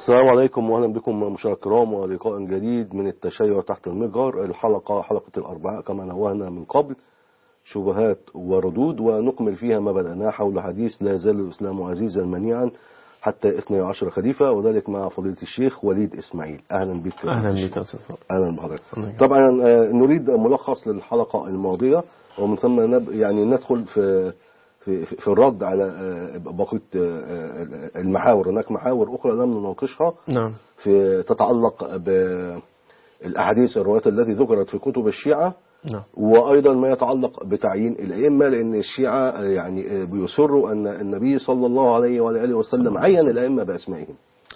السلام عليكم واهلا بكم مشاهدينا الكرام ولقاء جديد من التشيع تحت المجهر الحلقه حلقه الاربعاء كما نوهنا من قبل شبهات وردود ونكمل فيها ما بدأناه حول حديث لا يزال الإسلام عزيزا منيعا حتى 12 خليفة وذلك مع فضيلة الشيخ وليد إسماعيل أهلا بك يا اهلا الشيخ. بك يا استاذ فاضل. أهلا بحضرتك الله يجزاك. طبعا آه، نريد ملخص للحلقة الماضية ومن ثم نب يعني ندخل في في في في الرد على آه، بقية آه، المحاور هناك محاور أخرى لم نناقشها نعم في تتعلق بالأحاديث الروايات التي ذكرت في كتب الشيعة نعم وايضا ما يتعلق بتعيين الائمه لان الشيعه يعني بيصروا ان النبي صلى الله عليه وعلى اله وسلم عين الائمه باسمائهم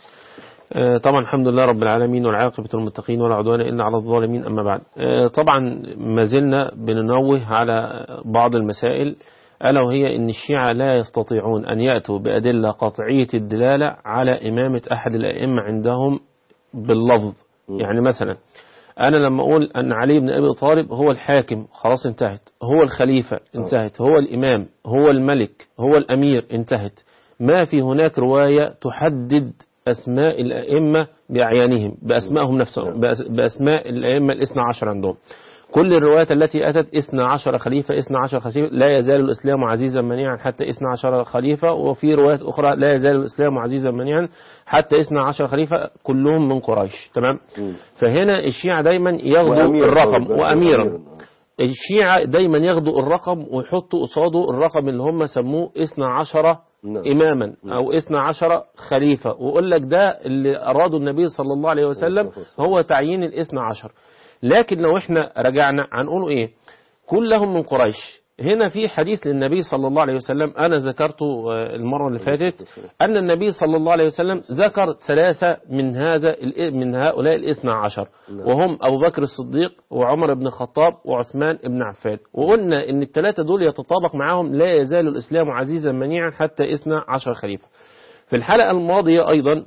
آه، طبعا الحمد لله رب العالمين والعاقبة للمتقين ولا عدوان إلا على الظالمين أما بعد آه، طبعا ما زلنا بننوه على بعض المسائل ألا وهي أن الشيعة لا يستطيعون أن يأتوا بأدلة قطعية الدلالة على إمامة أحد الأئمة عندهم باللفظ يعني مثلا أنا لما أقول أن علي بن أبي طالب هو الحاكم خلاص انتهت هو الخليفة انتهت هو الإمام هو الملك هو الأمير انتهت ما في هناك رواية تحدد أسماء الأئمة بأعيانهم بأسمائهم نفسهم بأس- بأسماء الأئمة الاثنى عشر عندهم كل الروايات التي أتت اثنى عشر خليفة اثنى عشر خليفة لا يزال الإسلام عزيزا منيعا حتى اثنى عشر خليفة وفي روايات أخرى لا يزال الإسلام عزيزا منيعا حتى اثنى عشر خليفة كلهم من قريش تمام فهنا الشيعة دايما ياخدوا وأميراً الرقم برضه، وأميرا الشيعة دايما ياخدوا الرقم ويحطوا قصاده الرقم اللي هم سموه اثنى عشر نعم. إماما أو اثنى عشر خليفة ويقول لك ده اللي أراده النبي صلى الله عليه وسلم هو تعيين الاثنى عشر لكن لو احنا رجعنا هنقول ايه كلهم من قريش هنا في حديث للنبي صلى الله عليه وسلم أنا ذكرته آه، المرة اللي فاتت أن النبي صلى الله عليه وسلم ذكر ثلاثة من هذا ال- من هؤلاء الاثنى عشر وهم أبو بكر الصديق وعمر بن الخطاب وعثمان بن عفان وقلنا أن الثلاثة دول يتطابق معهم لا يزال الإسلام عزيزا منيعا حتى اثنى عشر خليفة في الحلقة الماضية أيضا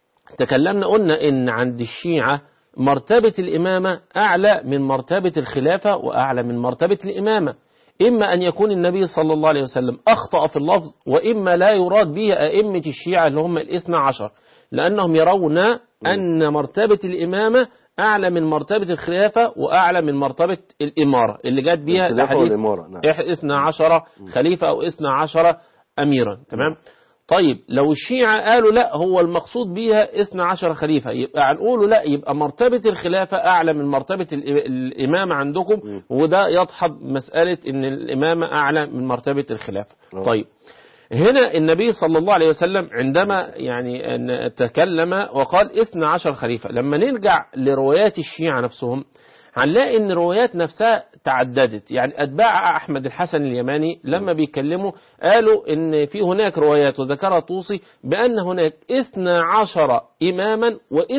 تكلمنا قلنا ان عند الشيعة مرتبة الإمامة أعلى من مرتبة الخلافة وأعلى من مرتبة الإمامة إما أن يكون النبي صلى الله عليه وسلم أخطأ في اللفظ وإما لا يراد به أئمة الشيعة اللي هم الاثنى عشر لأنهم يرون أن مرتبة الإمامة أعلى من مرتبة الخلافة وأعلى من مرتبة الإمارة اللي جت بها الخلافة الأحاديث والإمارة، نعم. إح- اثنى عشر خليفة أو اثنى عشر أميرا تمام طيب لو الشيعة قالوا لا هو المقصود بيها 12 خليفة يبقى هنقوله لا يبقى مرتبة الخلافة أعلى من مرتبة الإ- الإمامة عندكم وده يضحض مسألة إن الإمامة أعلى من مرتبة الخلافة طيب هنا النبي صلى الله عليه وسلم عندما يعني أن تكلم وقال 12 خليفة لما نرجع لروايات الشيعة نفسهم هنلاقي ان الروايات نفسها تعددت يعني اتباع احمد الحسن اليماني لما بيتكلموا قالوا ان في هناك روايات وذكرها طوسي بان هناك 12 اماما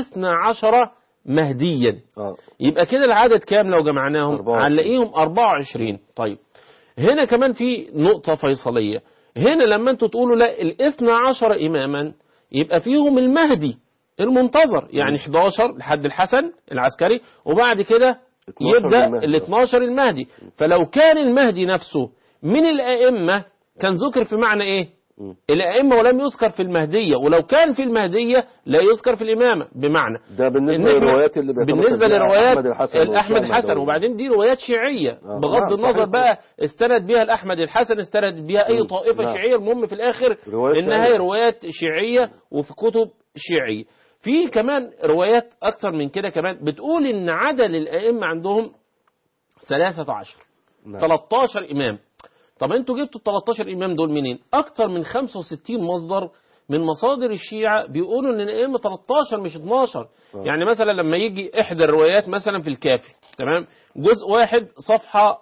و12 مهديا اه يبقى كده العدد كام لو جمعناهم 24. هنلاقيهم 24 طيب هنا كمان في نقطة فيصلية هنا لما انتوا تقولوا لا الاثنى عشر إماما يبقى فيهم المهدي المنتظر يعني 11 لحد الحسن العسكري وبعد كده 12 يبدأ المهدي. ال 12 المهدي فلو كان المهدي نفسه من الأئمة كان ذكر في معنى ايه الأئمة ولم يذكر في المهدية ولو كان في المهدية لا يذكر في الإمامة بمعنى ده بالنسبة إن إحنا- للروايات اللي بيتمثل بالنسبة فيها لروايات أحمد الحسن الأحمد وأسامة حسن داوود. وبعدين دي روايات شيعية آه، بغض نعم، النظر صحيح. بقى استند بيها الأحمد الحسن استند بيها أي مم، طائفة نعم. شيعية المهم في الآخر روايات إنها شيعية. هي روايات شيعية وفي كتب شيعية في كمان روايات أكثر من كده كمان بتقول إن عدد الأئمة عندهم 13 نعم. 13 إمام طب انتوا جبتوا ال 13 إمام دول منين؟ أكتر من 65 مصدر من مصادر الشيعة بيقولوا إن الأئمة 13 مش 12 يعني مثلا لما يجي إحدى الروايات مثلا في الكافي تمام جزء واحد صفحة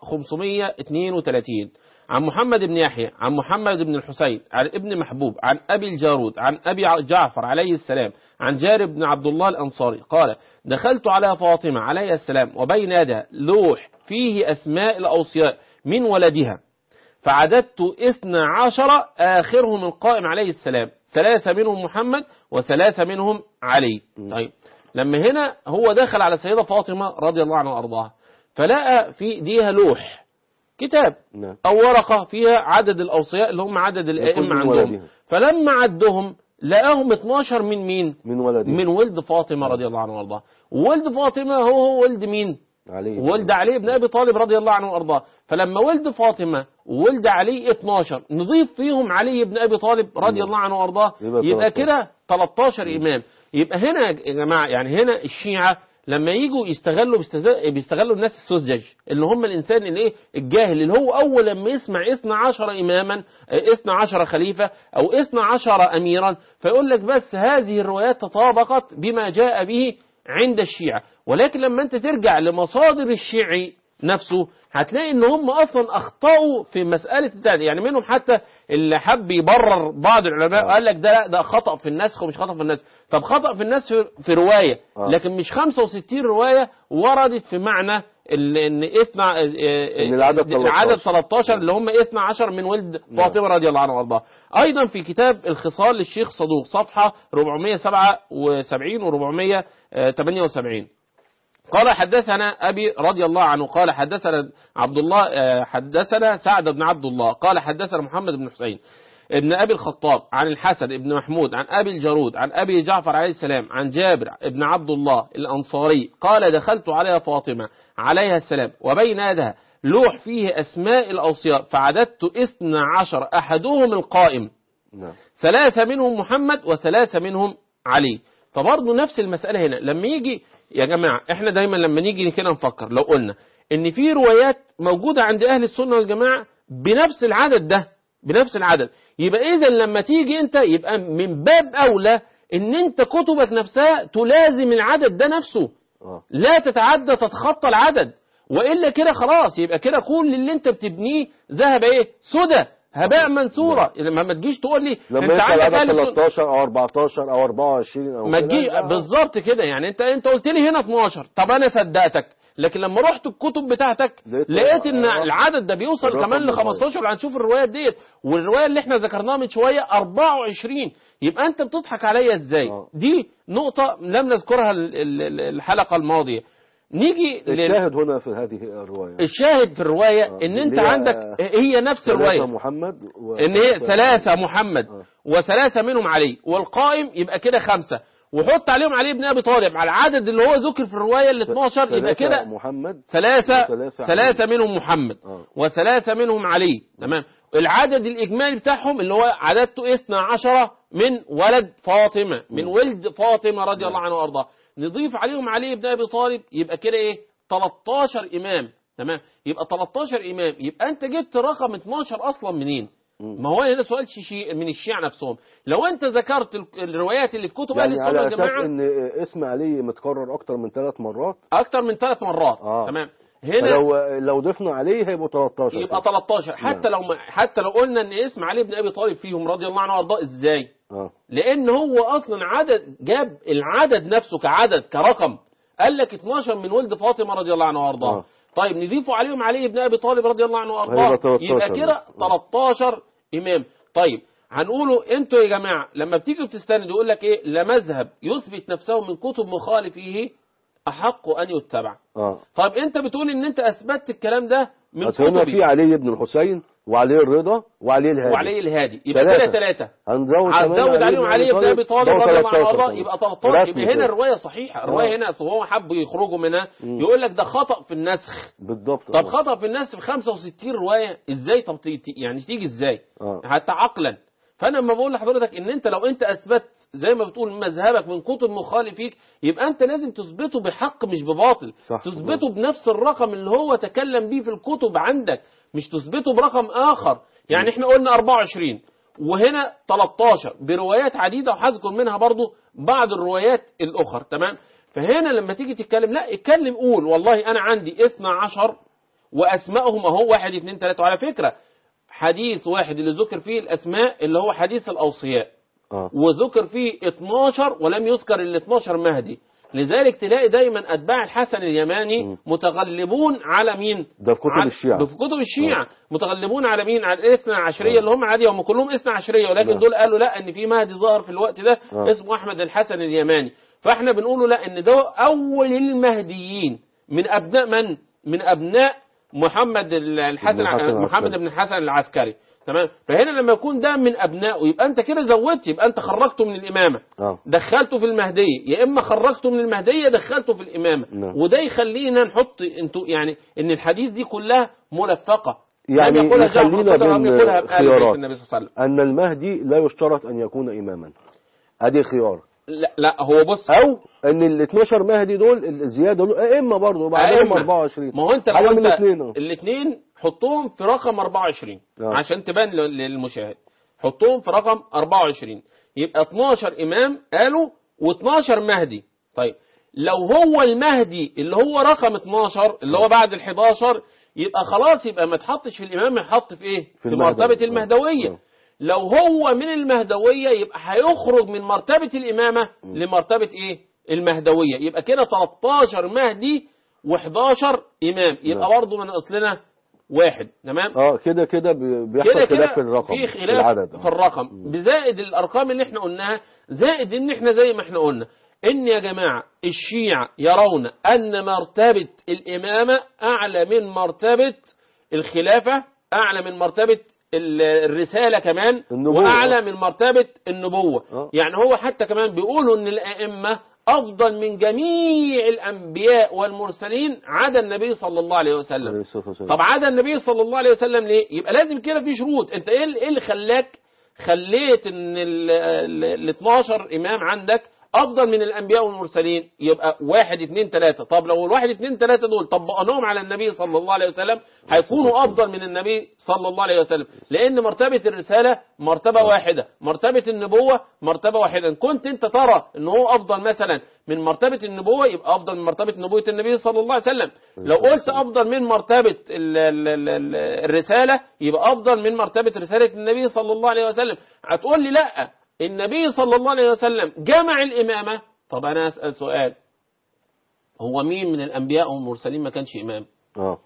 532 عن محمد بن يحيى عن محمد بن الحسين عن ابن محبوب عن أبي الجارود عن أبي جعفر عليه السلام عن جابر بن عبد الله الأنصاري قال دخلت على فاطمة عليه السلام وبين يدها لوح فيه أسماء الأوصياء من ولدها فعددت اثنى عشر آخرهم القائم عليه السلام ثلاثة منهم محمد وثلاثة منهم علي طيب لما هنا هو دخل على السيدة فاطمة رضي الله عنها وأرضاها فلقى في ايديها لوح كتاب نعم أو ورقة فيها عدد الأوصياء اللي هم عدد الأئمة من عندهم ولدهم. فلما عدهم لقاهم 12 من مين من ولده من ولد فاطمة رضي الله عنه وارضاه ولد فاطمة هو هو ولد مين عليه ولد علي بن ابي طالب رضي الله عنه وارضاه فلما ولد فاطمه وولد علي 12 نضيف فيهم علي بن ابي طالب رضي الله عنه وارضاه يبقى يبقى 13. كده 13 امام يبقى هنا يا جماعه يعني هنا الشيعه لما يجوا يستغلوا بيستز- بيستغلوا الناس السذج اللي هم الانسان اللي ايه الجاهل اللي هو اول لما يسمع 12 اماما آه، 12 خليفه او 12 اميرا فيقول لك بس هذه الروايات تطابقت بما جاء به عند الشيعة ولكن لما انت ترجع لمصادر الشيعي نفسه هتلاقي ان هم اصلا اخطاوا في مساله التعديل يعني منهم حتى اللي حب يبرر بعض العلماء آه. قال لك ده لا ده خطا في النسخ ومش خطا في النسخ طب خطا في النسخ في- في روايه آه. لكن مش 65 روايه وردت في معنى ال- ان اثنى إن العدد 13. العدد 13 اللي هم 12 من ولد فاطمه رضي الله عنها وارضاها ايضا في كتاب الخصال للشيخ صدوق صفحه 477 و 478 قال حدثنا أبي رضي الله عنه قال حدثنا عبد الله آه، حدثنا سعد بن عبد الله قال حدثنا محمد بن حسين ابن أبي الخطاب عن الحسن بن محمود عن أبي الجرود عن أبي جعفر عليه السلام عن جابر بن عبد الله الأنصاري قال دخلت على فاطمة عليها السلام وبين يدها لوح فيه أسماء الأوصياء فعددت اثنى عشر أحدهم القائم نعم ثلاثة منهم محمد وثلاثة منهم علي فبرضه نفس المسألة هنا لما يجي يا جماعة احنا دايما لما نيجي كده نفكر لو قلنا ان في روايات موجودة عند اهل السنة والجماعة بنفس العدد ده بنفس العدد يبقى اذا لما تيجي انت يبقى من باب اولى ان انت كتبك نفسها تلازم العدد ده نفسه اه لا تتعدى تتخطى العدد والا كده خلاص يبقى كده كل اللي انت بتبنيه ذهب ايه سدى هباء منثورا لما ما تجيش تقول لي لما انت يطلع عندك العدد اهل السنة 13 او 14 او 24 او ما كده، تجي ده- بالظبط كده يعني انت انت قلت لي هنا 12 طب انا صدقتك لكن لما رحت الكتب بتاعتك لقيت- لقيت ان آه. العدد ده بيوصل الرقم كمان ل ده 15 وهنشوف الروايات ديت والروايه اللي احنا ذكرناها من شويه 24 يبقى انت بتضحك عليا ازاي آه. دي نقطه لم نذكرها ال- ال- الحلقه الماضيه نيجي لل- الشاهد هنا في هذه الرواية الشاهد في الروايه آه. ان انت اللي هي- عندك هي نفس ثلاثة الروايه محمد و... ان هي ثلاثة محمد آه. وثلاثة منهم علي والقائم يبقى كده خمسة وحط عليهم علي بن ابي طالب على العدد اللي هو ذكر في الرواية ال 12 يبقى ثلاثة كده محمد ثلاثة وثلاثة ثلاثة منهم محمد آه. وثلاثة منهم علي تمام العدد الإجمالي بتاعهم اللي هو عددته 12 من ولد فاطمة من مم. ولد فاطمة رضي الله عنه وأرضاه نضيف عليهم علي بن أبي طالب يبقى كده إيه 13 إمام تمام يبقى 13 إمام يبقى أنت جبت رقم 12 أصلا منين مم. ما هو هنا سؤال شيشي من الشيعة نفسهم لو أنت ذكرت ال- الروايات اللي في كتب أهل يعني السنة على اساس والجماعة ان اسم علي متكرر اكتر من ثلاث مرات أكتر من ثلاث مرات آه. تمام هنا فلو لو ضفنا عليه هيبقوا 13 يبقى 13 حتى لو ما حتى لو قلنا ان اسم علي بن ابي طالب فيهم رضي الله عنه وارضاه ازاي اه لان هو اصلا عدد جاب العدد نفسه كعدد كرقم قال لك 12 من ولد فاطمه رضي الله عنه وارضاه آه. طيب نضيفوا عليهم علي بن ابي طالب رضي الله عنه وارضاه هيبقى 13 يبقى كده آه. 13 امام طيب هنقوله انتوا يا جماعه لما بتيجوا تستندوا يقول لك ايه لا مذهب يثبت نفسه من كتب مخالفيه احق ان يتبع اه طيب انت بتقول ان انت اثبتت الكلام ده من أصل هنا كتبي في علي بن الحسين وعلي الرضا وعلي الهادي وعلي الهادي يبقى كده ثلاثة. ثلاثة هنزود هتزود كمان عليهم علي بن ابي طالب بقوا رضي الله عنه 13 وارضاه كمان. يبقى 13 رسمي يبقى هنا كده. الروايه صحيحه الروايه آه. هنا اصل هو حبوا يخرجوا منها مم. يقول لك ده خطا في النسخ بالضبط طب آه. خطا في النسخ في 65 روايه ازاي طب ت- ت- يعني تيجي ازاي اه حتى عقلا فانا لما بقول لحضرتك ان انت لو انت اثبت زي ما بتقول مذهبك من كتب مخالفيك يبقى انت لازم تثبته بحق مش بباطل صح. تثبته بنفس الرقم اللي هو تكلم بيه في الكتب عندك مش تثبته برقم اخر يعني احنا قلنا 24 وهنا 13 بروايات عديده وهذكر منها برضو بعض الروايات الاخر تمام فهنا لما تيجي تتكلم لا اتكلم قول والله انا عندي 12 واسمائهم اهو واحد اثنين ثلاثه وعلى فكره حديث واحد اللي ذكر فيه الاسماء اللي هو حديث الاوصياء اه وذكر فيه 12 ولم يذكر ال 12 مهدي لذلك تلاقي دايما اتباع الحسن اليماني م. متغلبون على مين ده في كتب على- الشيعة. في كتب الشيعة متغلبون على مين على الاثنى عشرية اللي هم عادي هم كلهم اثنى عشرية ولكن نعم. دول قالوا لا ان في مهدي ظهر في الوقت ده آه. اسمه احمد الحسن اليماني فاحنا بنقول لا ان ده اول المهديين من ابناء من من ابناء محمد الحسن ابن الحسن محمد العسكري. بن الحسن العسكري تمام فهنا لما يكون ده من ابنائه يبقى انت كده زودت يبقى انت خرجته من الامامه اه دخلته في المهديه يا اما خرجته من المهديه دخلته في الامامه نعم. وده يخلينا نحط انتوا يعني ان الحديث دي كلها ملفقه يعني لم يقولها جعفر يخلينا الصادق لم بين يقولها بآل بيت خيارات. النبي صلى الله عليه وسلم ان المهدي لا يشترط ان يكون اماما ادي خيار لا, لا هو بص او ان ال 12 مهدي دول الزياده دول ائمه برضه وبعدين أئمة. 24 ما هو انت حاجة لو من انت الاثنين اهو. الاثنين حطهم في رقم 24 آه. عشان تبان لل- للمشاهد حطهم في رقم 24 يبقى 12 امام قالوا و12 مهدي طيب لو هو المهدي اللي هو رقم 12 اللي هو بعد ال 11 يبقى خلاص يبقى ما تحطش في الامام يحط في ايه في, المهدوي. مرتبه آه. المهدويه آه. لو هو من المهدويه يبقى هيخرج من مرتبه الامامه لمرتبه ايه المهدويه يبقى كده 13 مهدي و11 امام يبقى نعم. برضه من اصلنا واحد تمام اه كده كده بي- بيحصل كده خلاف كده في الرقم في خلاف العدد في الرقم بزائد الارقام اللي احنا قلناها زائد ان احنا زي ما احنا قلنا ان يا جماعه الشيعة يرون ان مرتبه الامامه اعلى من مرتبه الخلافه اعلى من مرتبه ال- الرساله كمان النبوة. واعلى من مرتبه النبوه آه. يعني هو حتى كمان بيقولوا ان الائمه افضل من جميع الانبياء والمرسلين عدا النبي صلى الله عليه وسلم عليه الصلاة والسلام. طب عدا النبي صلى الله عليه وسلم ليه؟ يبقى لازم كده في شروط، انت ايه اللي- ايه اللي خلاك خليت ان ال ال 12 امام عندك افضل من الانبياء والمرسلين يبقى واحد اثنين ثلاثة طب لو الواحد اثنين ثلاثة دول طبقناهم على النبي صلى الله عليه وسلم هيكونوا افضل من النبي صلى الله عليه وسلم لان مرتبة الرسالة مرتبة واحدة مرتبة النبوة مرتبة واحدة إن كنت انت ترى ان هو افضل مثلا من مرتبة النبوة يبقى افضل من مرتبة نبوة النبي صلى الله عليه وسلم لو قلت افضل من مرتبة ال ال ال ال الرسالة يبقى افضل من مرتبة رسالة النبي صلى الله عليه وسلم هتقول لي لا النبي صلى الله عليه وسلم جمع الامامة طب انا اسأل سؤال هو مين من الانبياء والمرسلين ما كانش امام اه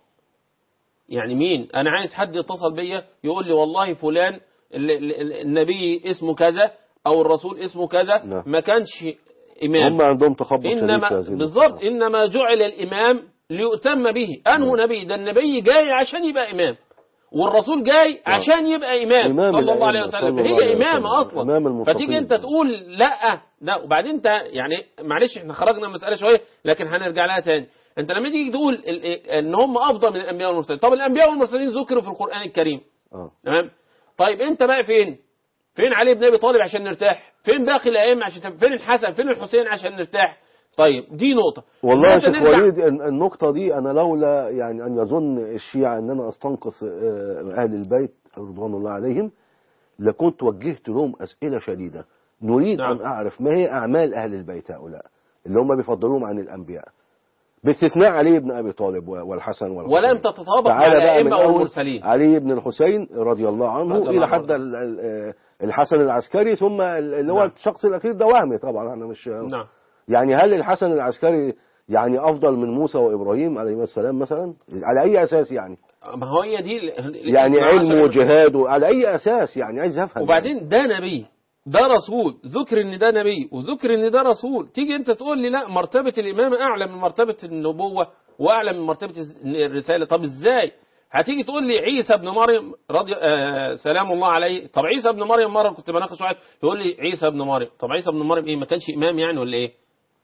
يعني مين انا عايز حد يتصل بيا يقول لي والله فلان ال- ال- ال- النبي اسمه كذا او الرسول اسمه كذا نعم. ما كانش امام هم عندهم تخبط شديد انما في هذه بالظبط المسألة. انما جعل الامام ليؤتم به انه نبي ده النبي جاي عشان يبقى امام والرسول جاي عشان يبقى امام, إمام صلى الله عليه الأئمة، وسلم صلى الله هي عليه امام وسلم. اصلا إمام المتقين. فتيجي انت تقول لا لا وبعدين انت يعني معلش احنا خرجنا من المساله شويه لكن هنرجع لها تاني انت لما تيجي تقول ال- ان هم افضل من الانبياء والمرسلين طب الانبياء والمرسلين ذكروا في القران الكريم اه تمام طيب انت بقى فين فين علي بن ابي طالب عشان نرتاح فين باقي الائمه عشان فين الحسن فين الحسين عشان نرتاح طيب دي نقطه والله يا النقطة شيخ نرجع- وليد ال- النقطة دي أنا لولا يعني أن يظن الشيعة أن أنا أستنقص آه، أهل البيت رضوان الله عليهم لكنت وجهت لهم أسئلة شديدة نريد نعم. أن أعرف ما هي أعمال أهل البيت هؤلاء اللي هم بيفضلوهم عن الأنبياء باستثناء علي بن أبي طالب و- والحسن والحسين ولم تتطابق مع تعالى بقى من الائمه أول والمرسلين علي بن الحسين رضي الله عنه رضي الله إلى عنه. حد ال- ال- آه، الحسن العسكري ثم ال- اللي هو نعم. الشخص الأخير ده وهمي طبعا أنا مش نعم يعني هل الحسن العسكري يعني افضل من موسى وابراهيم عليهما السلام مثلا على اي اساس يعني ما هو هي دي ال- ال- يعني الاثنى علم عشر وجهاد على اي اساس يعني عايز افهم وبعدين ده نبي ده رسول ذكر ان ده نبي وذكر ان ده رسول تيجي انت تقول لي لا مرتبه الامامه اعلى من مرتبه النبوه واعلى من مرتبه الرساله طب ازاي هتيجي تقول لي عيسى ابن مريم رضي آه سلام الله عليه طب عيسى ابن مريم مره كنت بناقش واحد يقول لي عيسى ابن مريم طب عيسى ابن مريم ايه ما كانش امام يعني ولا ايه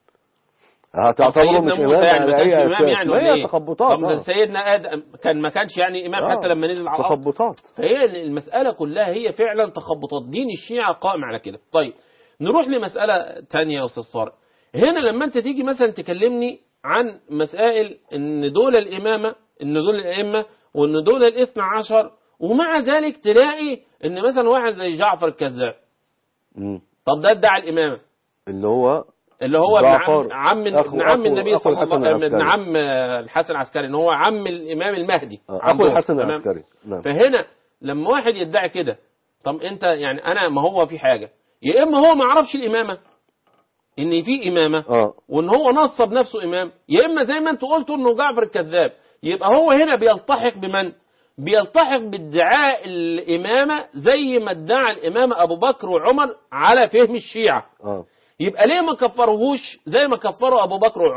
هتعتبره سيدنا مش موسى امام يعني على ما كانش اي امام اساس يعني ما ولا هي ايه تخبطات طب ده آه. سيدنا ادم كان ما كانش يعني امام آه. حتى لما نزل على الارض تخبطات فهي المسألة كلها هي فعلا تخبطات دين الشيعة قائم على كده طيب نروح لمسألة تانية يا أستاذ طارق هنا لما أنت تيجي مثلا تكلمني عن مسائل إن دول الإمامة إن دول الأئمة وإن دول الاثنى عشر ومع ذلك تلاقي إن مثلا واحد زي جعفر الكذاب مم. طب ده ادعى الإمامة اللي هو اللي هو ابن جعفر. عم, عم أخو- ابن عم أخو- النبي أخو صلى الحسن الله عليه وسلم ابن العسكري. عم الحسن العسكري ان هو عم الامام المهدي آه، اخو عندهم. الحسن تمام؟ العسكري نعم فهنا لما واحد يدعي كده طب انت يعني انا ما هو في حاجه يا اما هو ما يعرفش الامامه ان في امامه اه وان هو نصب نفسه امام يا اما زي ما انتوا قلتوا انه جعفر الكذاب يبقى هو هنا بيلتحق بمن بيلتحق بادعاء الامامه زي ما ادعى الامامه ابو بكر وعمر على فهم الشيعه اه يبقى ليه ما كفروهوش زي ما كفروا ابو بكر وعمر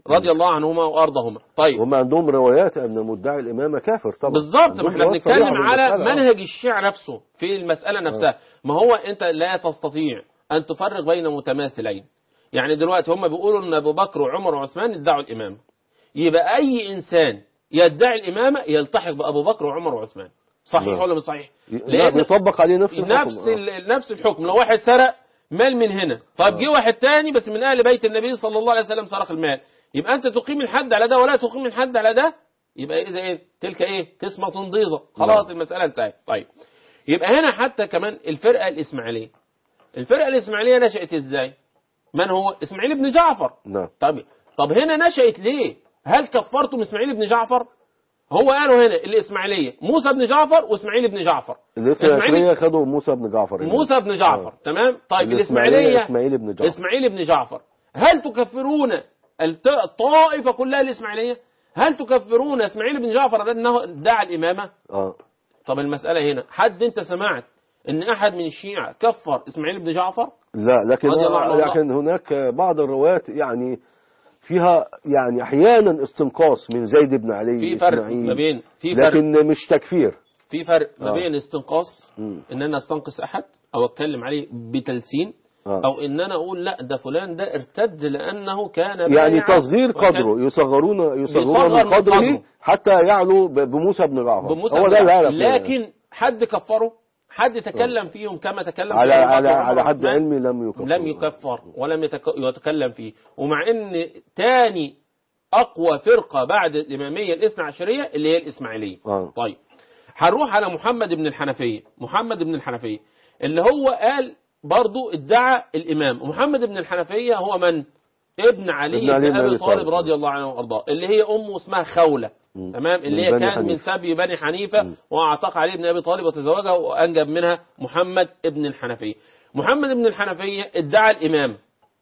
رضي الله عنهما وارضاهما طيب هم عندهم روايات ان مدعي الامامه كافر طبعا بالظبط ما عندهم احنا روايات بنتكلم صريحة على بالمسألة. آه. منهج الشيعة نفسه في المسألة نفسها ما هو انت لا تستطيع ان تفرق بين متماثلين يعني دلوقتي هم بيقولوا ان ابو بكر وعمر وعثمان ادعوا الامامة يبقى اي انسان يدعي الامامة يلتحق بابو بكر وعمر وعثمان صحيح نعم. ولا مش صحيح لا لان بيطبق عليه نفس الحكم نفس آه. ال- نفس الحكم لو واحد سرق مال من هنا طب جه واحد تاني بس من اهل بيت النبي صلى الله عليه وسلم سرق المال يبقى انت تقيم الحد على ده ولا تقيم الحد على ده يبقى ايه ده ايه تلك ايه قسمة ضيزة خلاص نعم. المسألة انتهت طيب يبقى هنا حتى كمان الفرقة الإسماعيلية الفرقة الإسماعيلية نشأت ازاي من هو اسماعيل بن جعفر نعم طب طب هنا نشأت ليه هل كفرتم اسماعيل بن جعفر هو قالوا هنا الإسماعيلية موسى بن جعفر واسماعيل بن جعفر الإسماعيلية خدوا موسى بن جعفر يعني. موسى بن جعفر آه. تمام طيب الإسماعيلية الإسماعيلية إسماعيل بن جعفر إسماعيل بن جعفر هل تكفرون الت- الطائفة كلها الإسماعيلية هل تكفرون إسماعيل بن جعفر أنه ادعى الإمامة اه طب المسألة هنا حد أنت سمعت أن أحد من الشيعة كفر إسماعيل بن جعفر لا لكن رضي الله عنه وارضاه. لكن هناك بعض الروايات يعني فيها يعني احيانا استنقاص من زيد بن علي في فرق إسماعيل. ما بين في فرق لكن مش تكفير في فرق ما آه. بين استنقاص مم. ان انا استنقص احد او اتكلم عليه بتلسين آه. او ان انا اقول لا ده فلان ده ارتد لانه كان يعني بايعا تصغير وكان قدره يصغرون يصغرون بيصغر من من قدره قدره. حتى يعلو ب- بموسى بن جعفر بموسى هو بن ده جعفر. الهدف يعني. لكن حد كفره حد تكلم فيهم كما تكلم على في أبو بكر على وعمر على حد وعثمان. علمي لم يكفر لم يكفر ولم يتك- يتكلم فيه ومع ان تاني اقوى فرقه بعد الاماميه الاثنى عشريه اللي هي الاسماعيليه آه. طيب هنروح على محمد بن الحنفيه محمد بن الحنفيه اللي هو قال برضو ادعى الامام ومحمد بن الحنفيه هو من ابن علي ابن علي بن بن ابي أبي طالب طالب. رضي الله عنه وارضاه اللي هي امه اسمها خوله مم. تمام من اللي هي بني كان من حنيفة. سبي بني حنيفه مم. واعتق علي بن ابي طالب وتزوجها وانجب منها محمد ابن الحنفيه محمد بن الحنفيه ادعى الامامه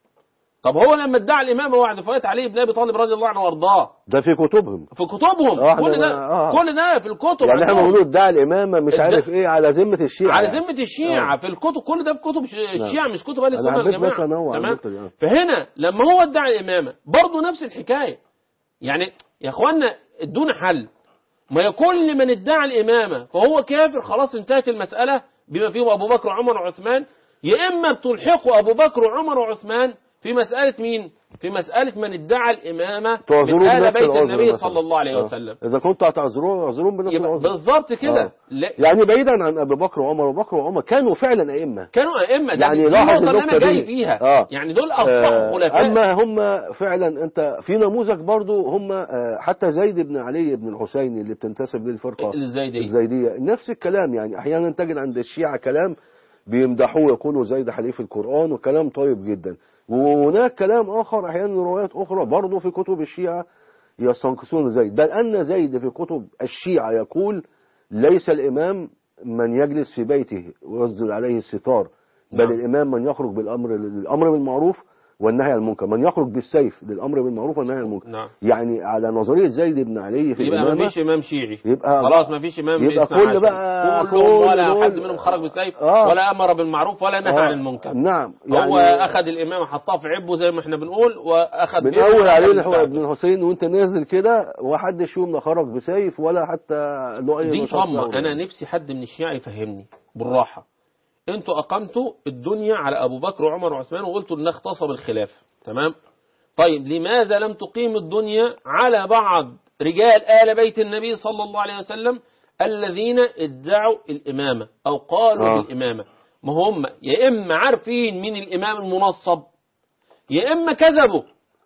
طب هو لما ادعى الامامه بعد وفاه علي بن ابي طالب رضي الله عنه وارضاه ده في كتبهم في كتبهم آه، إحنا كل ده ما- آه. كل ده في الكتب يعني احنا عندهم. بنقول ادعى الامامه مش الد- عارف ايه على ذمه الشيعه على يعني. ذمه الشيعه آه. في الكتب كل ده في كتب ش- الشيعه مش كتب اهل أنا السنه حبيت والجماعه بس أنوع تمام النقطة دي، آه. فهنا لما هو ادعى الامامه برضه نفس الحكايه يعني يا اخوانا ادونا حل ما كل من ادعى الامامه فهو كافر خلاص انتهت المساله بما فيه ابو بكر وعمر وعثمان يا اما بتلحقوا ابو بكر وعمر وعثمان في مساله مين في مساله من ادعى الامامه تعذروه من اهل بنفس بيت العذر النبي مثلاً. صلى الله عليه آه. وسلم اذا كنتوا هتعذروه اعذروهم بنفس يبقى العذر بالظبط كده آه. لا يعني بعيدا عن ابي بكر وعمر ابو بكر وعمر كانوا فعلا ائمه كانوا ائمه ده يعني دي لاحظ النقطه اللي انا النقطة جاي دي. فيها آه. يعني دول اصبحوا آه، خلفاء اما هم فعلا انت في نموذج برضو هم آه، حتى زيد بن علي بن الحسين اللي بتنتسب للفرقه الزيدية. الزيديه نفس الكلام يعني احيانا تجد عند الشيعه كلام بيمدحوه يقولوا زيد حليف القران وكلام طيب جدا وهناك كلام اخر احيانا روايات اخرى برضو في كتب الشيعه يستنقصون زيد بل ان زيد في كتب الشيعه يقول ليس الامام من يجلس في بيته ويسجد عليه الستار بل نعم. الامام من يخرج بالامر الامر بالمعروف والنهي عن المنكر من يخرج بالسيف للامر بالمعروف والنهي عن المنكر نعم يعني على نظريه زيد بن علي في يبقى ما الامامه فيش امام شيعي يبقى خلاص ما فيش امام يبقى باثنى كل عشر. بقى كلهم كل ولا دول- حد منهم خرج بالسيف آه. ولا امر بالمعروف ولا نهى آه، عن المنكر نعم هو اخذ الامام حطاه في عبه زي ما احنا بنقول واخذ من بيه اول علي وعمل نحو بتاعته. ابن الحسين وانت نازل كده وحدش فيهم لا خرج بسيف ولا حتى له اي دي نشاط طمة ثوري. انا نفسي حد من الشيعة يفهمني بالراحة انتوا اقمتوا الدنيا على ابو بكر وعمر وعثمان وقلتوا انها اغتصب الخلافة تمام طيب لماذا لم تقيم الدنيا على بعض رجال آل بيت النبي صلى الله عليه وسلم الذين ادعوا الإمامة أو قالوا آه. بالإمامة ما هم يا إما عارفين مين الإمام المنصب يا إما كذبوا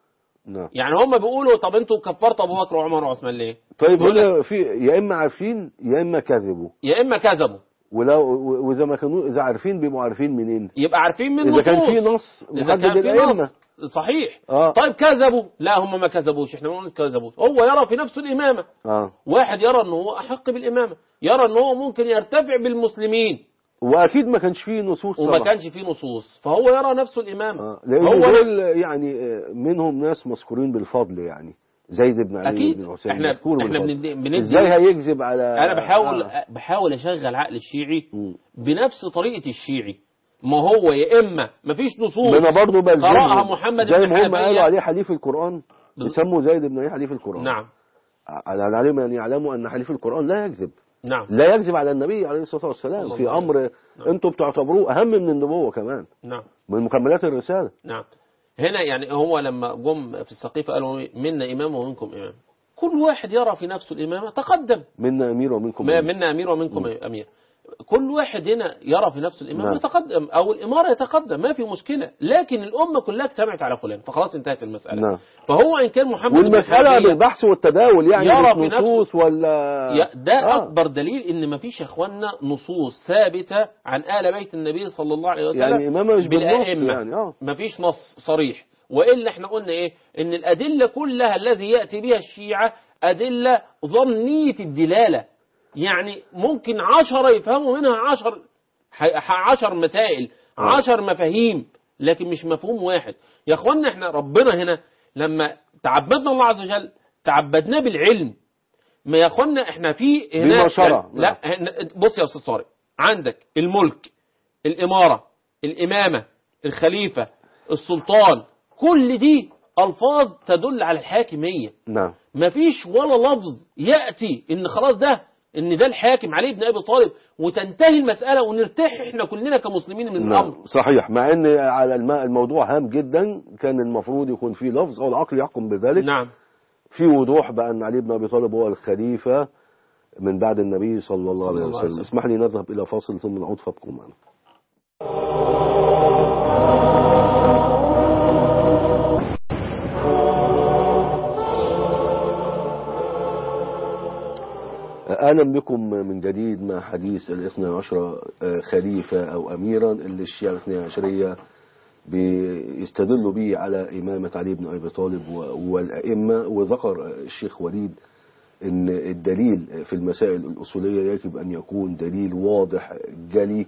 نعم يعني هم بيقولوا طب انتوا كفرتوا أبو بكر وعمر وعثمان ليه طيب يقول هنا في يا اما عارفين يا اما كذبوا يا إما كذبوا ولو واذا ما كانوا اذا عارفين بيبقوا عارفين منين يبقى عارفين من اذا كان نصوص. في نص إذا محدد كان في الائمه نص صحيح اه طيب كذبوا لا هم ما كذبوش احنا بنقول كذبوا هو يرى في نفسه الإمامة اه واحد يرى أنه هو أحق بالإمامة يرى أنه هو ممكن يرتفع بالمسلمين واكيد ما كانش فيه نصوص وما طبعا. كانش فيه نصوص فهو يرى نفسه الإمامة آه. لان هو دول يعني آه، منهم ناس مذكورين بالفضل يعني زيد بن علي أكيد بن حسين احنا مذكور احنا بالفضل. بندي, بندي ازاي هيكذب على أنا بحاول آه. بحاول أشغل عقل الشيعي مم. بنفس طريقة الشيعي ما هو يا إما ما فيش نصوص ما انا برضه بلزمهم قرأها محمد زي بن ما هم حنفية. قالوا عليه حليف القرآن يسموا زيد بن علي حليف القرآن نعم على العلم أن يعلموا أن حليف القرآن لا يكذب نعم لا يكذب على النبي عليه الصلاة صلى والسلام الله في عليه أمر وسلم. أنتم بتعتبروه أهم من النبوة كمان نعم من مكملات الرسالة نعم هنا يعني هو لما جم في السقيفة قالوا إيه؟ منا إمام ومنكم إمام كل واحد يرى في نفسه الإمامة تقدم منا أمير ومنكم ما أمير. منا أمير ومنكم أمير كل واحد هنا يرى في نفسه الإمام نعم. يتقدم أو الإمارة يتقدم ما في مشكلة لكن الأمة كلها اجتمعت على فلان فخلاص انتهت المسألة نعم. فهو إن كان محمد بن والمسألة حنبلية بالبحث والتداول يعني يرى مش في نفسه- نصوص ولا يا- ده آه. أكبر دليل إن ما فيش يا إخواننا نصوص ثابتة عن آل بيت النبي صلى الله عليه وسلم يعني إمامة مش بالنص بالأئمة يعني اه ما فيش نص صريح وإلا احنا قلنا إيه إن الأدلة كلها الذي يأتي بها الشيعة أدلة ظنية الدلالة يعني ممكن عشرة يفهموا منها عشر ح- عشر مسائل آه. عشر مفاهيم لكن مش مفهوم واحد يا اخوانا احنا ربنا هنا لما تعبدنا الله عز وجل تعبدناه بالعلم ما يا اخوانا احنا في هنا بما شرع. لا هنا- بص يا استاذ طارق عندك الملك الاماره الامامه الخليفه السلطان كل دي الفاظ تدل على الحاكميه نعم مفيش ولا لفظ يأتي ان خلاص ده ان ده الحاكم علي بن ابي طالب وتنتهي المسألة ونرتاح احنا كلنا كمسلمين من الامر نعم صحيح مع ان على الم- الموضوع هام جدا كان المفروض يكون فيه لفظ او العقل يحكم بذلك نعم في وضوح بأن علي بن أبي طالب هو الخليفة من بعد النبي صلى الله صلى عليه الله عليه وسلم وسلم. اسمح لي نذهب إلى فاصل ثم نعود فابقوا معنا أهلا بكم من جديد مع حديث الاثنى عشر آه، خليفة أو أميرا اللي الشيعة الاثنى عشرية بيستدلوا به على إمامة علي بن أبي طالب و- والأئمة وذكر الشيخ وليد ان الدليل في المسائل الأصولية يجب أن يكون دليل واضح جلي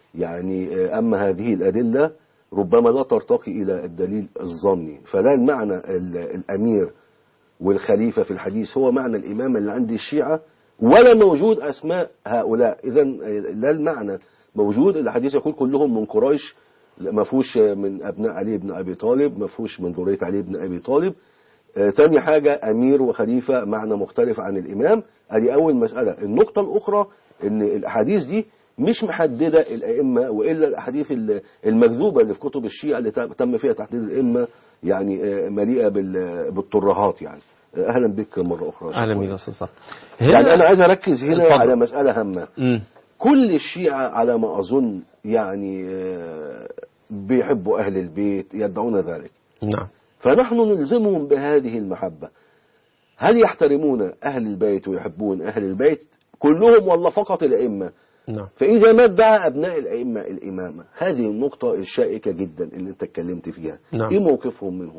يعني أما هذه الأدلة ربما لا ترتقي إلى الدليل الظني فلا المعنى ال- الأمير والخليفة في الحديث هو معنى الإمامة اللي عند الشيعة ولا موجود أسماء هؤلاء إذا لا المعنى موجود الحديث يقول كلهم من قريش ما فيهوش من أبناء علي بن أبي طالب ما فيهوش من ذرية علي بن أبي طالب آه، تاني حاجة أمير وخليفة معنى مختلف عن الإمام ادي أول مسألة النقطة الأخرى إن الأحاديث دي مش محددة الأئمة وإلا الأحاديث ال- المكذوبة اللي في كتب الشيعة اللي تم- تم فيها تحديد الأئمة يعني آه، مليئة بال- بالترهات يعني آه، أهلا بك مرة أخرى اهلا بك يا استاذ طارق. يعني أنا عايز أركز هنا اتفضل. على مسألة هامة مم. كل الشيعة على ما أظن يعني آه، بيحبوا أهل البيت يدعون ذلك نعم فنحن نلزمهم بهذه المحبة هل يحترمون أهل البيت ويحبون أهل البيت كلهم ولا فقط الأئمة نعم فإذا ما ادعى أبناء الأئمة الإمامة هذه النقطة الشائكة جدا اللي أنت اتكلمت فيها نعم. إيه موقفهم منهم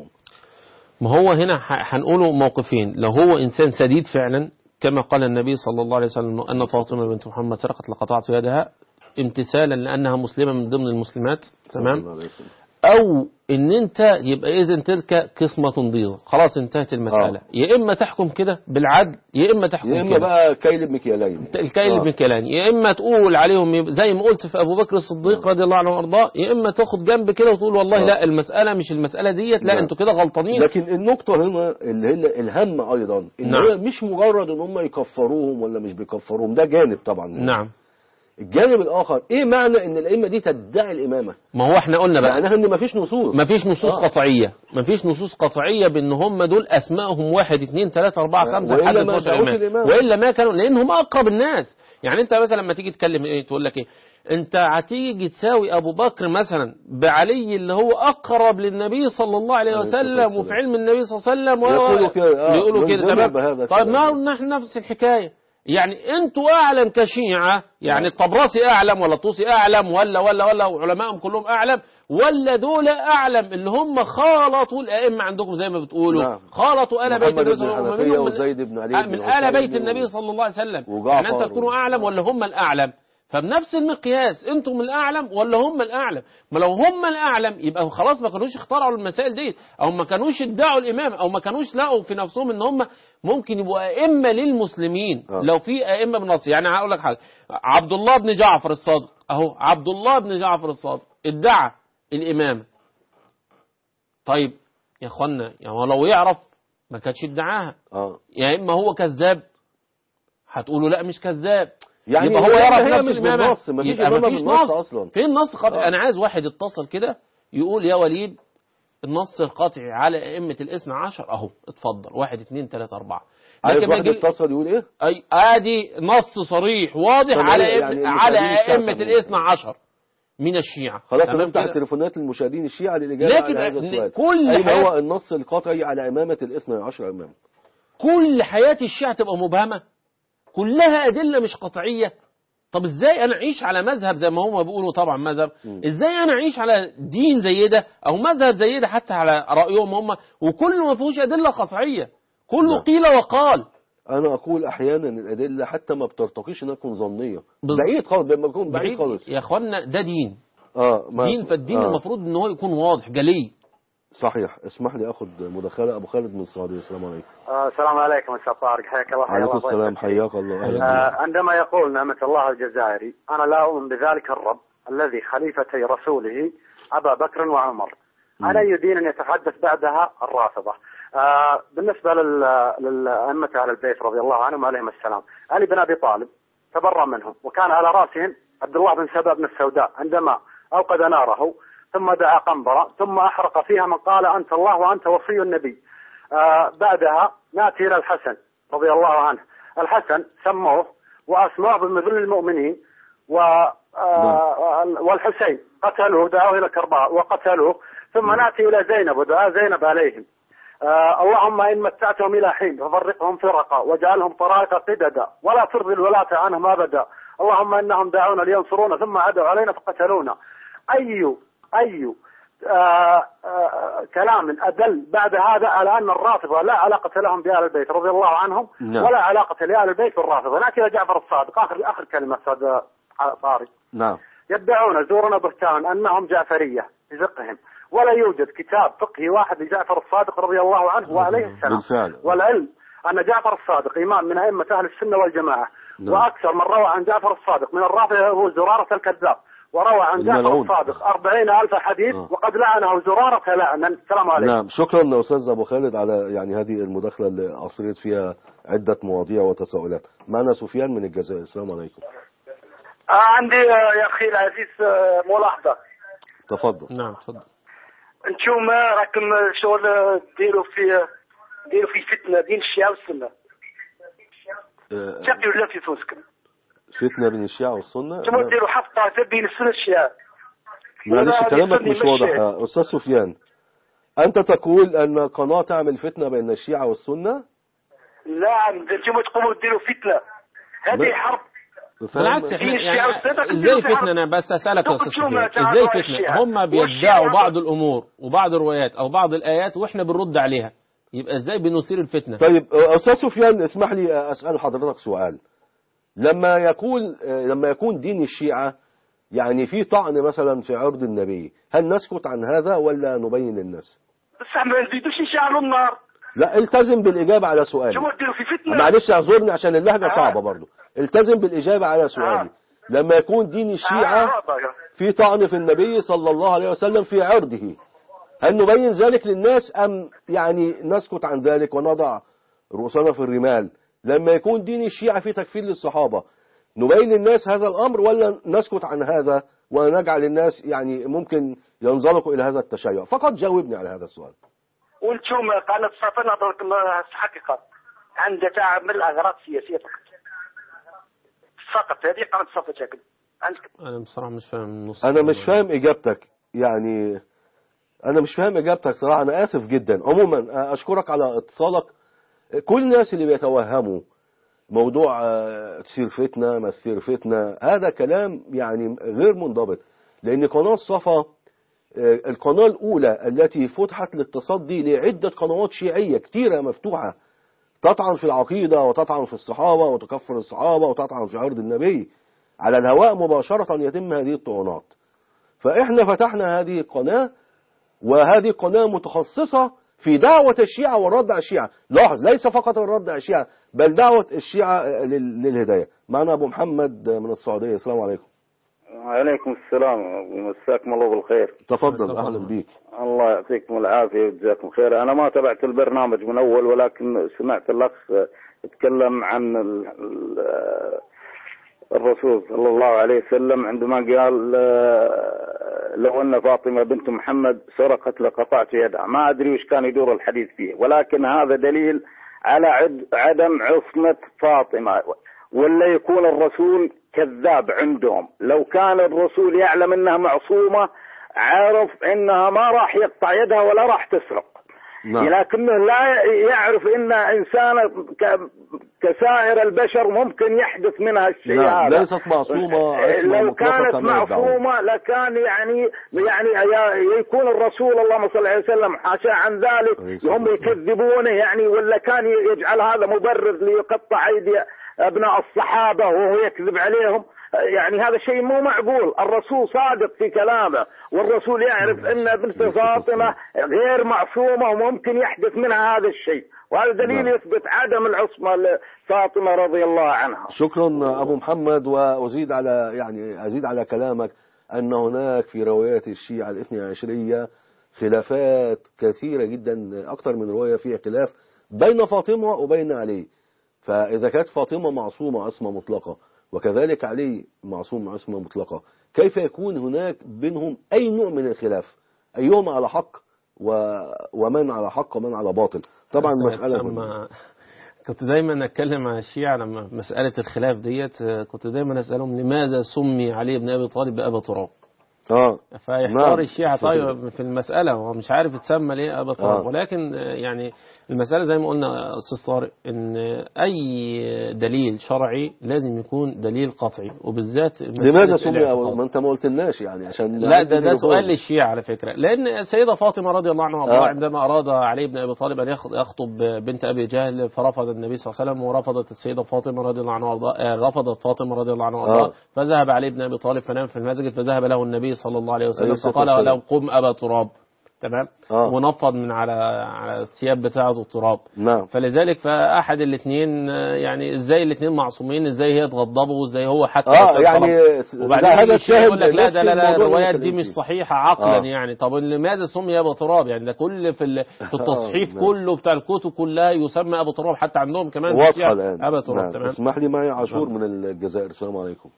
ما هو هنا ح- هنقوله موقفين لو هو إنسان سديد فعلا كما قال النبي صلى الله عليه وسلم أن فاطمة بنت محمد سرقت لقطعت يدها امتثالا لأنها مسلمة من ضمن المسلمات صلى الله تمام عليه وسلم. أو إن أنت يبقى إذن تلك قسمة ضيغة خلاص انتهت المسألة آه. يا إما تحكم كده بالعدل يا إما تحكم يا إما كده بقى كيل بمكيالين الكيل آه. بمكيالين يا اما تقول عليهم يب- زي ما قلت في ابو بكر الصديق رضي الله عنه وارضاه يا اما تاخد جنب كده وتقول والله آه. لا المساله مش المساله ديت لا نعم. انتوا كده غلطانين لكن النقطة هنا اللي هي الهم أيضا إن نعم. هي مش مجرد إن هم يكفروهم ولا مش بيكفروهم ده جانب طبعا نعم الجانب الآخر إيه معنى إن الأئمة دي تدعي الإمامة ما هو احنا قلنا بقى معناها إن مفيش نصوص ما فيش نصوص آه. قطعيه ما فيش نصوص قطعيه بان هم دول اسمائهم واحد اثنين ثلاثه اربعه آه. خمسه وإلا لحد ما 12 دعوش إمام. الإمام. والا ما كانوا لان هم اقرب الناس يعني انت مثلا لما تيجي تكلم ايه تقول لك ايه انت هتيجي تساوي ابو بكر مثلا بعلي اللي هو اقرب للنبي صلى الله عليه عليه الصلاة وسلم والسلام. وفي علم النبي صلى الله عليه وسلم و- يقولوا كده، آه. يقولوا كده يلزموا تمام بهذا طيب الكلام. ما هو نحن نفس الحكايه يعني انتوا اعلم كشيعه يعني الطبراسي اعلم ولا الطوسي اعلم ولا ولا ولا وعلمائهم كلهم اعلم ولا دول اعلم اللي هم خالطوا الائمه عندكم زي ما بتقولوا نعم. خالطوا ال بيت محمد النبي بن صلى الله عليه الحنفية وسلم وزيد بن علي بن من حسين ال بيت و- النبي صلى الله عليه وسلم وجعفر يعني انت تكونوا و- اعلم ولا هم الاعلم فبنفس المقياس انتم الاعلم ولا هم الاعلم ما لو هم الاعلم يبقى خلاص ما كانوش اخترعوا المسائل دي او ما كانوش ادعوا الامام او ما كانوش لقوا في نفسهم ان هم ممكن يبقوا ائمه للمسلمين آه. لو في ائمه بالنص يعني هقول لك حاجه عبد الله بن جعفر الصادق اهو عبد الله بن جعفر الصادق ادعى الامامه طيب يا اخوانا يعني هو لو يعرف ما كانتش ادعاها اه يا اما هو كذاب هتقولوا لا مش كذاب يعني يبقى هو هي- يرى هي في نفسه مش الإمامة. بالنص، مفيش يبقى إمامة مفيش بالنص نص أصلاً. فين النص قطعي آه. انا عايز واحد يتصل كده يقول يا وليد النص القطعي على ائمه الاثنى عشر اهو اتفضل واحد اثنين ثلاثه اربعه عارف لكن ما واحد يجي اتصل يقول ايه اي ادي نص صريح واضح طب على إيه إيه يعني على المشاهدين الشيعة ائمه طبعاً. الاثنى عشر من الشيعه خلاص تمام هنفتح كده؟ تليفونات المشاهدين الشيعة للإجابة لكن على هذا السؤال كل أين حاجة- هو النص القطعي على إمامة الاثنى عشر إمام كل حياة الشيعة تبقى مبهمة كلها أدلة مش قطعية طب ازاي انا اعيش على مذهب زي ما هم بيقولوا طبعا مذهب مم. ازاي انا اعيش على دين زي ده او مذهب زي ده حتى على رايهم هم وكله ما فيهوش ادله قطعيه كله نعم. قيل وقال أنا أقول أحيانا الأدلة حتى ما بترتقيش إنها تكون ظنية بز- بعيد خالص لما يكون بعيد بعيد خالص يا اخوانا ده دين آه ما دين فالدين آه. المفروض ان هو يكون واضح جلي صحيح اسمح لي أخذ مداخلة أبو خالد من السعودية السلام عليكم آه، السلام عليكم استاذ طارق حياك الله حيا وعليكم الله السلام ضيفك. حياك الله أهلا آه، بك. عندما يقول نعمة الله الجزائري أنا لا أؤمن بذلك الرب الذي خليفتي رسوله أبا بكر وعمر على أي دين يتحدث بعدها الرافضة آه، بالنسبة لل- للأئمة أهل البيت رضي الله عنهم عليهم السلام علي بن أبي طالب تبرأ منهم وكان على رأسهم عبد الله بن سبأ بن السوداء عندما أوقد ناره ثم دعا قنبرة ثم أحرق فيها من قال أنت الله وأنت وصي النبي آه بعدها ناتي الى الحسن رضي الله عنه الحسن سموه واسموه بمذل المؤمنين و آه والحسين قتلوه دعوه الى كربلاء وقتلوه ثم ناتي الى زينب ودعا زينب عليهم آه اللهم ان متعتهم الى حين ففرقهم فرقا واجعلهم طرائق قددا ولا ترضي الولاة عنهم ابدا اللهم انهم دعونا لينصرونا ثم عدوا علينا فقتلونا اي اي آه آه كلام أدل بعد هذا على أن الرافضة لا علاقة لهم بآل البيت رضي الله عنهم نعم. ولا علاقة لآل البيت بالرافضة نأتي إلى جعفر الصادق آخر آخر كلمة أستاذ طارق نعم يدعون زورنا بهتان أنهم جعفرية بزقهم ولا يوجد كتاب فقهي واحد لجعفر الصادق رضي الله عنه وعليه السلام بالفعل. والعلم أن جعفر الصادق إمام من أئمة أهل السنة والجماعة نعم. وأكثر من روى عن جعفر الصادق من الرافضة هو زرارة الكذاب وروى عن جعفر الملعون. الصادق أربعين ألف حديث آه. وقد لعنه زرارة لعنا السلام عليكم نعم شكرا أستاذ أبو خالد على يعني هذه المداخلة اللي أثرت فيها عدة مواضيع وتساؤلات معنا سفيان من الجزائر السلام عليكم آه عندي آه يا أخي العزيز آه ملاحظة تفضل نعم اتفضل انتم راكم شغل ديروا في ديروا في فتنة بين الشيعة والسنة آه، تقي ولا في فوسكم فتنة بين الشيعة والسنة انتم لا. ديروا حفطة بين السنة والشيعة معلش ولا كلامك بيسمي مش واضح مشي. يا أستاذ سفيان أنت تقول أن قناة تعمل فتنة بين الشيعة والسنة نعم انتم تقوموا ديروا فتنة ب- هذه حرب فاهم؟ بالعكس احنا في الشيعة والسنة يعني كلهم ازاي في حرب. فتنه انا بس اسالك يا استاذ تقتلوا سفيان تعالوا ازاي على فتنه الشيعة. هم والشيعة بيدعوا هم- بعض الامور وبعض الروايات او بعض الايات واحنا بنرد عليها يبقى ازاي بنثير الفتنه طيب آه، أستاذ سفيان اسمح لي آه، أسأل حضرتك سؤال لما يكون آه، لما يكون دين الشيعة يعني في طعن مثلا في عرض النبي هل نسكت عن هذا ولا نبين للناس بس ما نزيدوش نشعلوا النار لا التزم بالإجابة على سؤالي انتم ديروا في فتنة معلش اعذرني عشان اللهجة آه. صعبة برضو التزم بالإجابة على سؤالي آه. لما يكون دين الشيعة آه، في طعن في النبي صلى الله عليه وسلم في عرضه هل نبين ذلك للناس أم يعني نسكت عن ذلك ونضع رؤوسنا في الرمال لما يكون دين الشيعة في تكفير للصحابة نبين للناس هذا الأمر ولا نسكت عن هذا ونجعل الناس يعني ممكن ينزلقوا إلى هذا التشيع فقط جاوبني على هذا السؤال وانتم قناة صفا نظركم حقيقة عندها تعمل أغراض سياسية فقط فقط هذه قناة صفا شكل عندك انا بصراحه مش فاهم النص أنا مش فاهم إجابتك يعني أنا مش فاهم إجابتك صراحة أنا آسف جدا عموما أشكرك على اتصالك كل الناس اللي بيتوهموا موضوع آه، تصير فتنة ما تصير فتنة هذا كلام يعني غير منضبط لأن قناة صفا آه، القناة الأولى التي فتحت للتصدي لعدة قنوات شيعية كتيرة مفتوحة تطعن في العقيدة وتطعن في الصحابة وتكفر الصحابة وتطعن في عرض النبي على الهواء مباشرة يتم هذه الطعنات فإحنا فتحنا هذه القناة وهذه قناة متخصصة في دعوة الشيعة والرد على الشيعة لاحظ ليس فقط الرد على الشيعة بل دعوة الشيعة لل- للهداية معنا أبو محمد من السعودية السلام عليكم وعليكم السلام ومساكم الله بالخير تفضل تفضل. اهلا بيك الله يعطيكم العافية ويجزاكم خير أنا ما تابعت البرنامج من أول ولكن سمعت الأخ يتكلم عن ال- ال- الرسول صلى الله عليه وسلم عندما قال آه، لو أن فاطمة بنت محمد سرقت لقطعت يدها ما أدري وش كان يدور الحديث فيه ولكن هذا دليل على عد- عدم عصمة فاطمة ولا يكون الرسول كذاب عندهم لو كان الرسول يعلم انها معصومة عرف انها ما راح يقطع يدها ولا راح تسرق نعم لكنه لا يعرف ان انسانه ك- كسائر البشر ممكن يحدث منها الشيء نعم هذا ليست معصومة عصمة لو مطلقة كانت كما يدعون. معصومة لكان يعني يعني ي- يكون الرسول اللهم صل عليه وسلم حاشا عن ذلك عليه الصلاة هم والسلام. يكذبونه يعني ولا كان يجعل هذا مبرر ليقطع ايدي ابناء الصحابة وهو يكذب عليهم يعني هذا شيء مو معقول الرسول صادق في كلامه والرسول يعرف ان بنت فاطمة غير معصومة وممكن يحدث منها هذا الشيء وهذا دليل نعم. يثبت عدم العصمة لفاطمة رضي الله عنها شكرا ابو محمد وازيد على يعني ازيد على كلامك ان هناك في روايات الشيعة الاثني عشرية خلافات كثيرة جدا اكثر من رواية فيها خلاف بين فاطمة وبين علي فاذا كانت فاطمة معصومة عصمة مطلقة وكذلك علي معصوم عصمة مطلقة كيف يكون هناك بينهم اي نوع من الخلاف ايهم على حق و... ومن على حق ومن على باطل طبعا مسألة مهمة. لما كنت دايما اتكلم مع الشيعة لما مسألة الخلاف ديت آه، كنت دايما اسألهم لماذا سمي علي بن ابي طالب بأبا تراب اه فيحتار نعم. الشيعة طيب في المسألة هو مش عارف يتسمى ليه أبا تراب آه. ولكن آه، يعني المسألة زي ما قلنا أستاذ طارق إن أي دليل شرعي لازم يكون دليل قطعي وبالذات مسألة لماذا سمي الاعتقاد. أول ما انت ما قلتلناش يعني عشان لا ده ده نعرف سؤال الرسول. للشيعة على فكرة لأن السيدة فاطمة رضي الله عنها وارضاها آه. عندما أراد علي بن أبي طالب أن يخ- يخطب بنت أبي جهل فرفض النبي صلى الله عليه وسلم ورفضت السيدة فاطمة رضي الله عنها وارضاها آه، رفضت فاطمة رضي الله عنها وارضاها آه. فذهب علي بن أبي طالب فنام في المسجد فذهب له النبي صلى الله عليه عليه وسلم الصلاة فقال والسلام. له قم أبا تراب تمام آه. ونفض من على على الثياب بتاعته التراب نعم فلذلك فأحد الاثنين يعني ازاي الاثنين معصومين ازاي هي تغضبه وازاي هو حتى اه يتغضب. يعني وبعدين ده يجي هذا الشيخ الشاهد يقول لك لا نفس ده لا لا الموضوع اللي الروايات دي بنتكلم مش فيه. صحيحة عقلا آه. يعني طب لماذا سمي أبو تراب يعني ده كل في ال- في التصحيف نعم. كله بتاع الكتب كلها يسمى أبو تراب حتى عندهم كمان في واضحة الشيعة الآن أبو تراب نعم. تمام اسمح لي معي عاشور من الجزائر السلام عليكم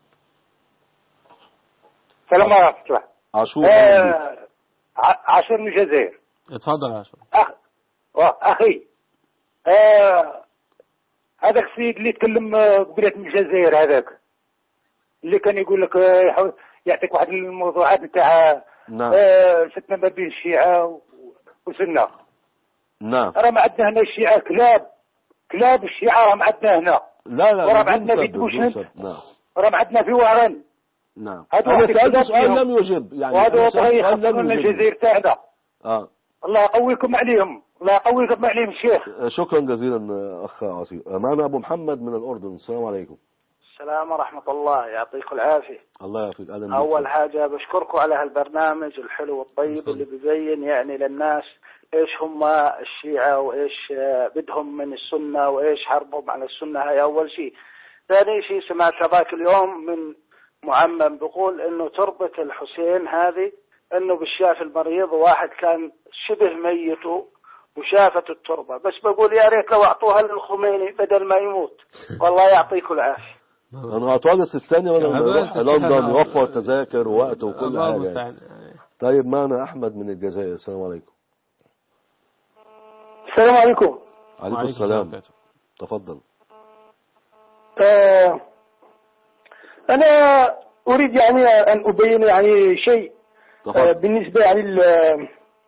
السلام ورحمة الله عاشور أهلا بك. آه ع- عاشور من الجزائر اتفضل يا أشرف أخ آه، أخي آه هذاك السيد اللي تكلم آه، قبيلة من الجزائر هذاك اللي كان يقول لك آه، يحاول يعطيك واحد الموضوعات نتاع نعم آه فتنة ما بين الشيعة و- وسنة نعم راه ما عندنا هنا الشيعة كلاب كلاب الشيعة راه ما عندنا هنا لا لا ورا بدون عندنا سب، في بدون دوشن. سب. نعم راه ما عندنا في وهران نعم هذا أنا واحد سألت كذاب سؤال فيهم. لم يجب يعني وهذا أنا هو سألت طريق سؤال يخطرون لم يجب الجزائر تاعنا اه الله يقويكم عليهم الله يقويكم عليهم الشيخ شكرا جزيلا أخ عاصي معنا أبو محمد من الأردن السلام عليكم السلام ورحمة الله يعطيكم العافية الله يعافيك أهلا بك. أول حاجة بشكركم على هالبرنامج الحلو الطيب اللي بيبين يعني للناس إيش هم الشيعة وإيش آه، بدهم من السنة وإيش حربهم على السنة هاي أول شيء ثاني شيء سمعت هذاك اليوم من معمم بيقول إنه تربة الحسين هذه إنه بالشاف المريض واحد كان شبه ميت وشافت التربة بس بقول يا ريت لو أعطوها للخميني بدل ما يموت والله يعطيكم العافية أنا أطول السيستاني ولا هذا يروح السيستاني. لندن يوفر تذاكر ووقت وكل الله حاجة المستعان طيب معنا أحمد من الجزائر السلام عليكم السلام عليكم عليكم وعليكم السلام ورحمة تفضل آه أنا أريد يعني أن أبين يعني شيء آه تفضل بالنسبة يعني ل-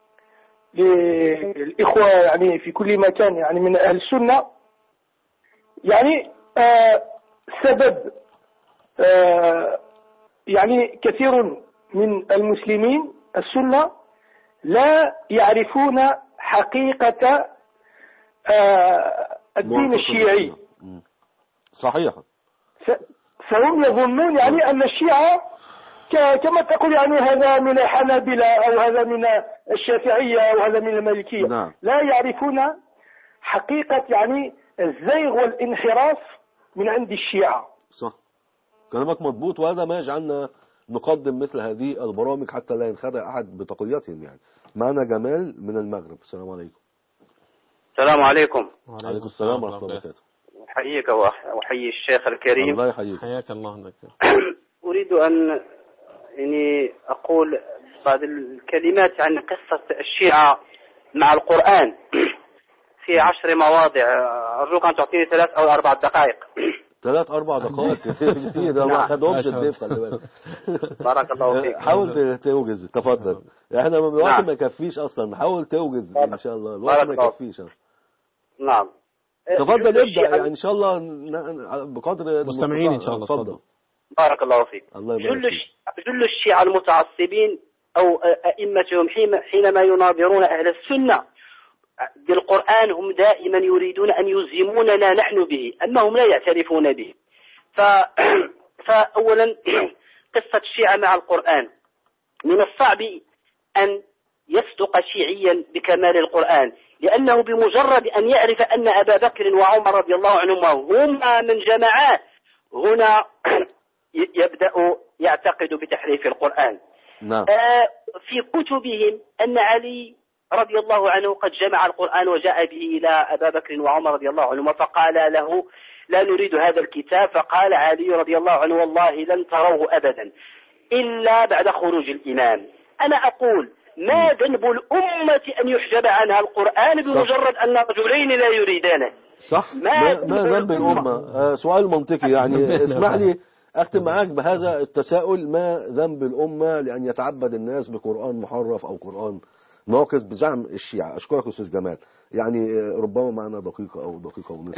للإخوة يعني في كل مكان يعني من أهل السنة يعني آه سبب آه يعني كثير من المسلمين السنة لا يعرفون حقيقة آه الدين معتقد الشيعي مم. صحيح ف- فهم يظنون يعني أن الشيعة ك- كما تقول يعني هذا من الحنابلة أو هذا من الشافعية أو هذا من المالكية نعم. لا يعرفون حقيقة يعني الزيغ والانحراف من عند الشيعة صح كلامك مضبوط وهذا ما يجعلنا نقدم مثل هذه البرامج حتى لا ينخدع أحد بتقنيتهم يعني معنا جمال من المغرب السلام عليكم السلام عليكم عليكم السلام ورحمة الله وبركاته أحييك وأح- وأحيي الشيخ الكريم الله يحييك حياك الله دكتور أريد أن يعني أقول بعض الكلمات عن قصة الشيعة مع القرآن في عشر مواضع أرجوك أن تعطيني ثلاث أو أربع دقائق ثلاث أربع دقائق كتير ده ما نعم. خدهمش ما شاء الضيف خلي بالك بارك الله فيك حاول ت- توجز تفضل احنا من الوقت نعم. ما يكفيش اصلا حاول توجز بارك- ان شاء الله الوقت بارك ما الله. يكفيش نعم تفضل جل ابدا الشيعة- يعني ان شاء الله ن- بقدر مستمعين إن المستطاع. شاء الله، اتفضل اتفضل. بارك الله فيك الله يبارك جل فيك الش- جل الشيعة المتعصبين أو أئمتهم حين- حينما يناظرون أهل السنة بالقرآن هم دائما يريدون أن يلزموننا نحن به أما هم لا يعترفون به ف... فأولا قصة الشيعة مع القرآن من الصعب أن يصدق شيعيا بكمال القرآن لأنه بمجرد أن يعرف أن أبا بكر وعمر رضي الله عنهما هما من جماعات هنا ي- يبدأ يعتقد بتحريف القرآن نعم آه، في كتبهم أن علي رضي الله عنه قد جمع القرآن وجاء به إلى أبا بكر وعمر رضي الله عنهما فقال له لا نريد هذا الكتاب فقال علي رضي الله عنه والله لن تروه أبدا إلا بعد خروج الإمام أنا أقول ما ذنب الأمة أن يحجب عنها القرآن بمجرد أن رجلين لا يريدانه صح ما ما, ما ذنب ذنب الأمة آه سؤال منطقي يعني اسمح لي أختم معاك بهذا التساؤل ما ذنب الأمة لأن يتعبد الناس بقرآن محرف أو قرآن ناقص بزعم الشيعة أشكرك أستاذ جمال يعني آه، ربما معنا دقيقة أو دقيقة ونصف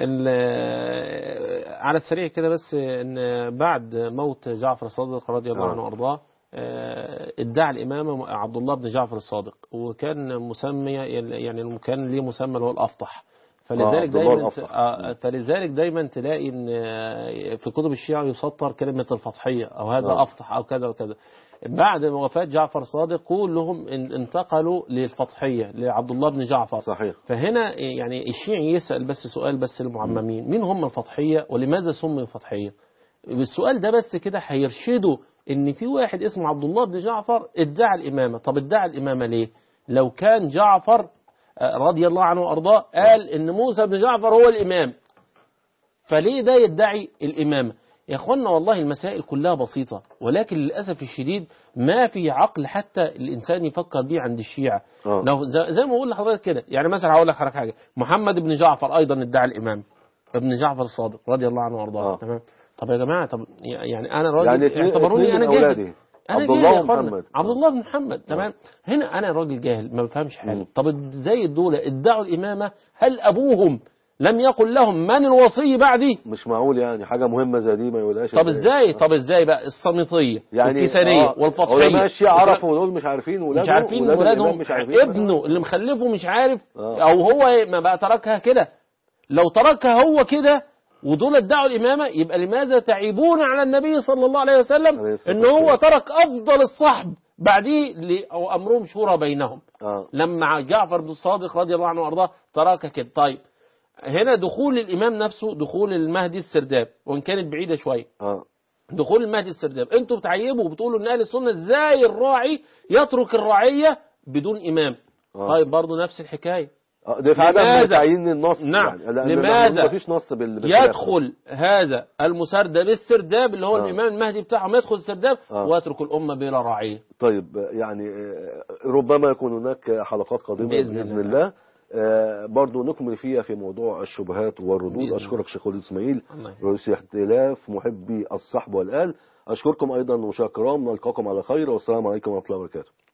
ال- على السريع كده بس ان بعد موت جعفر الصادق رضي الله آه. عنه وارضاه آه، ادعى الامامه عبد الله بن جعفر الصادق وكان مسمي يعني كان ليه مسمى اللي هو الافطح فلذلك عبد الله دايما الأفطح. آه، فلذلك دايما تلاقي ان آه، في كتب الشيعة يسطر كلمة الفطحية او هذا آه. افطح او كذا وكذا بعد وفاة جعفر الصادق كلهم ان- انتقلوا للفطحية لعبد الله بن جعفر صحيح فهنا يعني الشيعي يسأل بس سؤال بس للمعممين مين هم الفطحية ولماذا سموا فطحية السؤال ده بس كده هيرشده ان في واحد اسمه عبد الله بن جعفر ادعى الإمامة طب ادعى الإمامة ليه لو كان جعفر آه، رضي الله عنه وأرضاه قال ان موسى بن جعفر هو الإمام فليه ده يدعي الإمامة يا أخوانا والله المسائل كلها بسيطة ولكن للأسف الشديد ما في عقل حتى الإنسان يفكر بيه عند الشيعة آه. لو زي زي ما بقول لحضرتك كده يعني مثلا هقول لك حضرتك حاجة محمد بن جعفر أيضا ادعى الإمام ابن جعفر الصادق رضي الله عنه وأرضاه آه. تمام طب يا جماعة طب يعني أنا راجل يعني اتنين- اعتبروني اتنين أنا من جاهل أولاده. أنا عبد جاهل الله يا أخوانا. ومحمد. عبد الله بن محمد تمام هنا أنا راجل جاهل ما بفهمش حاجة مم. طب ازاي دول ادعوا الإمامة هل أبوهم لم يقل لهم من الوصي بعدي مش معقول يعني حاجة مهمة زي دي ما يقولهاش طب ازاي طب ازاي بقى الصميطية يعني والكيسانية آه، والفطحية علماء الشيعة عرفوا دول مش عارفين ولاده مش عارفين ولاد الإمام ولادهم مش عارفين ابنه اللي مخلفه مش عارف آه. او هو ما بقى تركها كده لو تركها هو كده ودول ادعوا الإمامة يبقى لماذا تعيبون على النبي صلى الله عليه وسلم عليه الصلاة ان هو والسلام. ترك افضل الصحب بعديه ل- او امرهم شورى بينهم اه لما جعفر بن الصادق رضي الله عنه وارضاه ترك كده طيب هنا دخول الامام نفسه دخول المهدي السرداب وان كانت بعيده شويه اه دخول المهدي السرداب انتوا بتعيبوا وبتقولوا ان اهل السنه ازاي الراعي يترك الرعيه بدون امام آه. طيب برضه نفس الحكايه آه، ده في عدم لماذا؟ تعيين النص نعم. يعني لأن لماذا؟ ما فيش نص بال بالخلاف. يدخل هذا المسردب السرداب اللي هو آه. الامام المهدي بتاعهم يدخل السرداب آه. ويترك الامه بلا رعيه طيب آه، يعني آه، ربما يكون هناك حلقات قادمة بإذن بإذن, الله. الله آه، برضو نكمل فيها في موضوع الشبهات والردود بإذن أشكرك شيخ وليد إسماعيل الله يبارك. رئيس اختلاف محبي الصحب والآل أشكركم أيضا مشاهدينا الكرام نلقاكم على خير والسلام عليكم ورحمة الله وبركاته